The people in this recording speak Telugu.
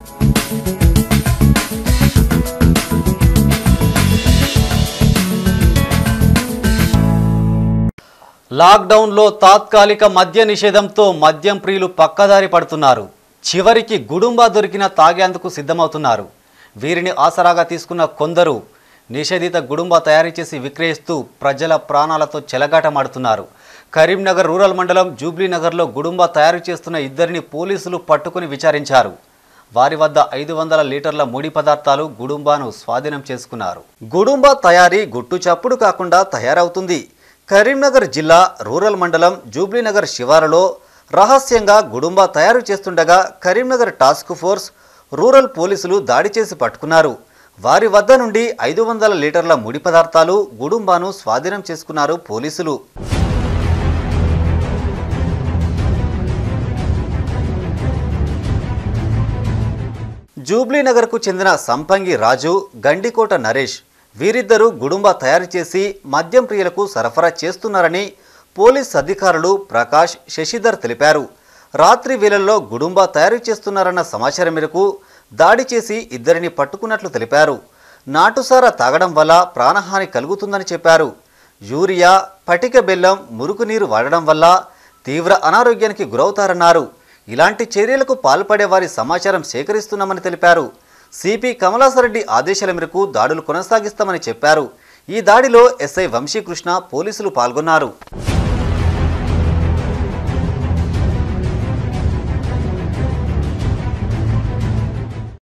లాక్డౌన్లో తాత్కాలిక మద్య నిషేధంతో మద్యం ప్రియులు పక్కదారి పడుతున్నారు చివరికి గుడుంబా దొరికిన తాగేందుకు సిద్ధమవుతున్నారు వీరిని ఆసరాగా తీసుకున్న కొందరు నిషేధిత గుడుంబా తయారు చేసి విక్రయిస్తూ ప్రజల ప్రాణాలతో చెలగాటమాడుతున్నారు కరీంనగర్ రూరల్ మండలం జూబ్లీనగర్లో గుడుంబా తయారు చేస్తున్న ఇద్దరిని పోలీసులు పట్టుకుని విచారించారు వారి వద్ద ఐదు వందల లీటర్ల ముడి పదార్థాలు గుడుంబాను స్వాధీనం చేసుకున్నారు గుడుంబా తయారీ గుట్టు చప్పుడు కాకుండా తయారవుతుంది కరీంనగర్ జిల్లా రూరల్ మండలం జూబ్లీనగర్ శివారులో రహస్యంగా గుడుంబా తయారు చేస్తుండగా కరీంనగర్ టాస్క్ ఫోర్స్ రూరల్ పోలీసులు దాడి చేసి పట్టుకున్నారు వారి వద్ద నుండి ఐదు వందల లీటర్ల ముడి పదార్థాలు గుడుంబాను స్వాధీనం చేసుకున్నారు పోలీసులు జూబ్లీనగర్కు చెందిన సంపంగి రాజు గండికోట నరేష్ వీరిద్దరూ గుడుంబ తయారు చేసి మద్యం ప్రియులకు సరఫరా చేస్తున్నారని పోలీస్ అధికారులు ప్రకాష్ శశిధర్ తెలిపారు రాత్రి వేళల్లో గుడుంబ తయారు చేస్తున్నారన్న సమాచారం మేరకు దాడి చేసి ఇద్దరిని పట్టుకున్నట్లు తెలిపారు నాటుసారా తాగడం వల్ల ప్రాణహాని కలుగుతుందని చెప్పారు యూరియా పటిక బెల్లం మురుగునీరు వాడడం వల్ల తీవ్ర అనారోగ్యానికి గురవుతారన్నారు ఇలాంటి చర్యలకు పాల్పడే వారి సమాచారం సేకరిస్తున్నామని తెలిపారు సిపి కమలాసరెడ్డి ఆదేశాల మేరకు దాడులు కొనసాగిస్తామని చెప్పారు ఈ దాడిలో ఎస్ఐ వంశీకృష్ణ పోలీసులు పాల్గొన్నారు